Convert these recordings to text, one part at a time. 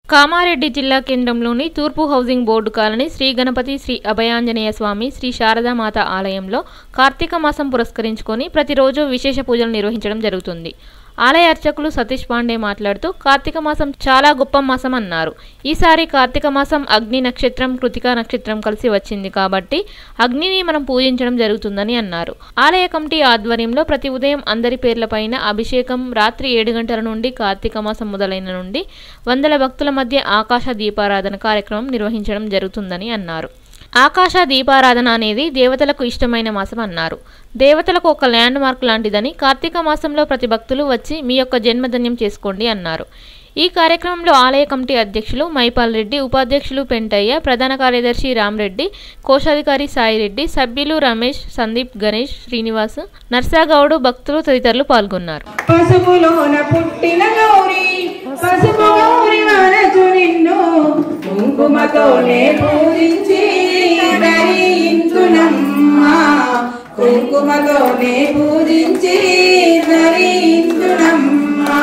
కామారెడ్డి జిల్లా కేంద్రంలోని తూర్పు housing board colony Shri Ganapati Shri Abhayanjaneya Swami Shri Sharadamata ఆలయంలో కార్తీక మాసం పురస్కరించుకొని ప్రతిరోజు విశేష పూజలు నిర్వహించడం జరుగుతుంది ఆలయ అర్చకులు సతీష్ పాండే మాట్లాడుతూ కార్తీక మాసం చాలా గొప్ప మాసం అన్నారు ఈసారి కార్తీక మాసం అగ్ని నక్షత్రం కృతికా నక్షత్రం కలిసి వచ్చింది కాబట్టి అగ్నిని మనం పూజించడం జరుగుతుందని అన్నారు ఆలయ కమిటీ ఆధ్వర్యంలో ప్రతి ఉదయం అందరి పేర్లపైన అభిషేకం రాత్రి ఏడు గంటల నుండి కార్తీక మాసం మొదలైన నుండి వందల భక్తుల మధ్య ఆకాశ దీపారాధన కార్యక్రమం నిర్వహించడం జరుగుతుందని అన్నారు ఆకాశ దీపారాధన అనేది దేవతలకు ఇష్టమైన మాసం అన్నారు దేవతలకు ఒక ల్యాండ్ మార్క్ లాంటిదని కార్తీక మాసంలో ప్రతి భక్తులు వచ్చి మీ యొక్క జన్మధన్యం చేసుకోండి అన్నారు ఈ కార్యక్రమంలో ఆలయ కమిటీ అధ్యక్షులు మైపాల్ రెడ్డి ఉపాధ్యక్షులు పెంటయ్య ప్రధాన కార్యదర్శి రామ్రెడ్డి కోశాధికారి సాయిరెడ్డి సభ్యులు రమేష్ సందీప్ గణేష్ శ్రీనివాస్ నర్సాగౌడు భక్తులు తదితరులు పాల్గొన్నారు పసుపులోన పుట్టిన గౌరి పసుపు గౌరి మనసు నిన్ను కుంకుమతోనే పూజించి ధరించునమ్మా కుంకుమతోనే పూజించి ధరించునమ్మా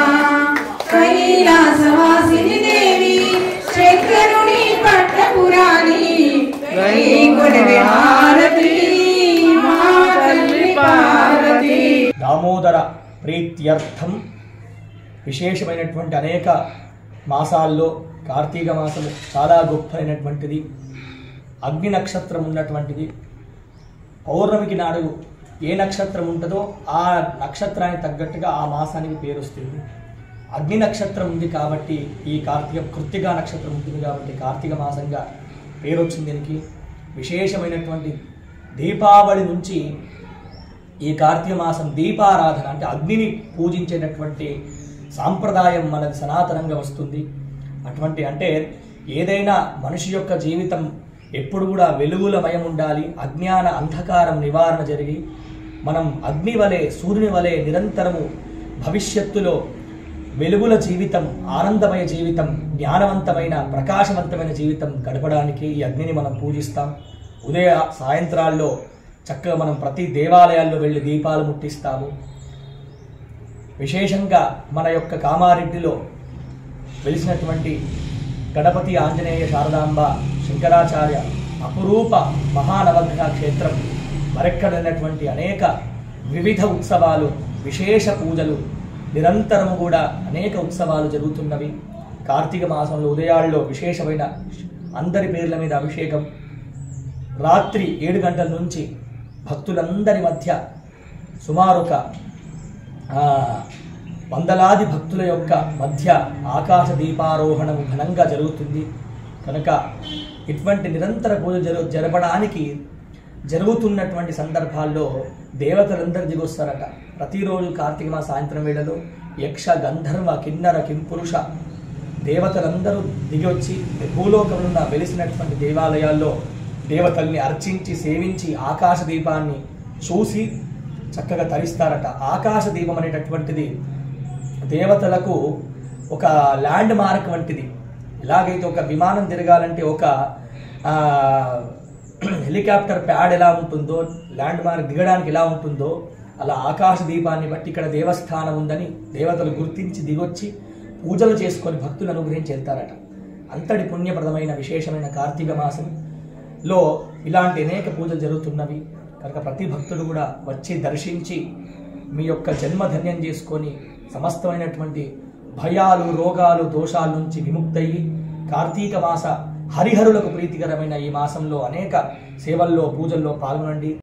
కైలాసవాసిని దేవి శంకరుని పట్టపురాణి వైకుంఠ హారతి మా తల్లి పార్వతి దామోదర ప్రీత్యర్థం విశేషమైనటువంటి అనేక మాసాల్లో కార్తీక మాసము చాలా గొప్పైనటువంటిది అగ్ని నక్షత్రం ఉన్నటువంటిది పౌర్ణమికి నాడు ఏ నక్షత్రం ఉంటుందో ఆ నక్షత్రానికి తగ్గట్టుగా ఆ మాసానికి పేరు వస్తుంది అగ్ని నక్షత్రం ఉంది కాబట్టి ఈ కార్తీక కృత్తిక నక్షత్రం ఉంటుంది కాబట్టి కార్తీక మాసంగా పేరు వచ్చింది దీనికి విశేషమైనటువంటి దీపావళి నుంచి ఈ కార్తీక మాసం దీపారాధన అంటే అగ్నిని పూజించేటటువంటి సాంప్రదాయం మనది సనాతనంగా వస్తుంది అటువంటి అంటే ఏదైనా మనిషి యొక్క జీవితం ఎప్పుడు కూడా వెలుగులమయం ఉండాలి అజ్ఞాన అంధకారం నివారణ జరిగి మనం అగ్ని వలె సూర్యుని వలె నిరంతరము భవిష్యత్తులో వెలుగుల జీవితం ఆనందమయ జీవితం జ్ఞానవంతమైన ప్రకాశవంతమైన జీవితం గడపడానికి ఈ అగ్నిని మనం పూజిస్తాం ఉదయ సాయంత్రాల్లో చక్కగా మనం ప్రతి దేవాలయాల్లో వెళ్ళి దీపాలు ముట్టిస్తాము విశేషంగా మన యొక్క కామారెడ్డిలో వెలిసినటువంటి గణపతి ఆంజనేయ శారదాంబ శంకరాచార్య అపురూప మహానవగ్రహ క్షేత్రం మరెక్కడైనటువంటి అనేక వివిధ ఉత్సవాలు విశేష పూజలు నిరంతరము కూడా అనేక ఉత్సవాలు జరుగుతున్నవి కార్తీక మాసంలో ఉదయాల్లో విశేషమైన అందరి పేర్ల మీద అభిషేకం రాత్రి ఏడు గంటల నుంచి భక్తులందరి మధ్య సుమారు ఒక ఆ, వందలాది భక్తుల యొక్క మధ్య ఆకాశ దీపారోహణం ఘనంగా జరుగుతుంది కనుక ఇటువంటి నిరంతర పూజ జరు జరపడానికి జరుగుతున్నటువంటి సందర్భాల్లో దేవతలందరూ దిగొస్తారట ప్రతిరోజు కార్తీక మాస సాయంత్రం వేళలో యక్ష గంధర్వ కిన్నర కింపురుష దేవతలందరూ దిగొచ్చి భూలోకంలో ఉన్న వెలిసినటువంటి దేవాలయాల్లో దేవతల్ని అర్చించి సేవించి ఆకాశ దీపాన్ని చూసి చక్కగా తరిస్తారట ఆకాశ దీపం అనేటటువంటిది దేవతలకు ఒక ల్యాండ్ మార్క్ వంటిది ఎలాగైతే ఒక విమానం తిరగాలంటే ఒక ఆ, హెలికాప్టర్ ప్యాడ్ ఎలా ఉంటుందో ల్యాండ్ మార్క్ దిగడానికి ఎలా ఉంటుందో అలా ఆకాశ దీపాన్ని బట్టి ఇక్కడ దేవస్థానం ఉందని దేవతలు గుర్తించి దిగొచ్చి పూజలు చేసుకొని భక్తులు అనుగ్రహించి వెళ్తారట అంతటి పుణ్యప్రదమైన విశేషమైన కార్తీక మాసంలో ఇలాంటి అనేక పూజలు జరుగుతున్నవి కనుక ప్రతి భక్తుడు కూడా వచ్చి దర్శించి మీ యొక్క జన్మ ధన్యం చేసుకొని సమస్తమైనటువంటి భయాలు రోగాలు దోషాల నుంచి విముక్తయి కార్తీక మాస హరిహరులకు ప్రీతికరమైన ఈ మాసంలో అనేక సేవల్లో పూజల్లో పాల్గొనండి